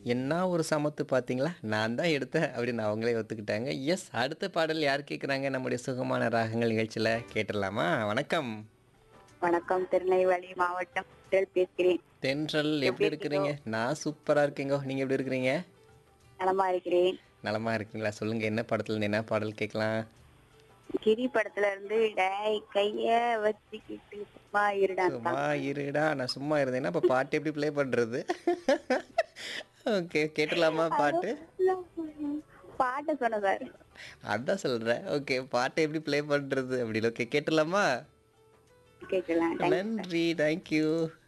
என்ன ஒரு சமத்து பார்த்தீங்களா நான் தான் எடுத்தேன் அப்படின்னு அவங்களே ஒத்துக்கிட்டாங்க எஸ் அடுத்த பாடல் யார் கேட்குறாங்க நம்முடைய சுகமான ராகங்கள் நிகழ்ச்சியில் கேட்டுடலாமா வணக்கம் வணக்கம் திருநெல்வேலி மாவட்டம் முதல் பேசுகிறேன் தென்றல் எப்படி இருக்கிறீங்க நான் சூப்பராக இருக்கீங்க நீங்கள் எப்படி இருக்கிறீங்க நலமா இருக்கிறேன் நலமா இருக்கீங்களா சொல்லுங்க என்ன படத்துல இருந்து என்ன பாடல் கேட்கலாம் கிரி படத்துல இருந்து டேய் கைய வச்சுக்கிட்டு சும்மா இருடா சும்மா இருடா நான் சும்மா இருந்தேன்னா அப்போ பாட்டு எப்படி ப்ளே பண்ணுறது ஓகே கேட்டுடலாமா பாட்டு பாட்ட சொன்ன சார் அதான் சொல்கிறேன் ஓகே பாட்டை எப்படி ப்ளே பண்ணுறது அப்படின்னு ஓகே கேட்டுடலாமா கேட்கலாம் நன்றி தேங்க்யூ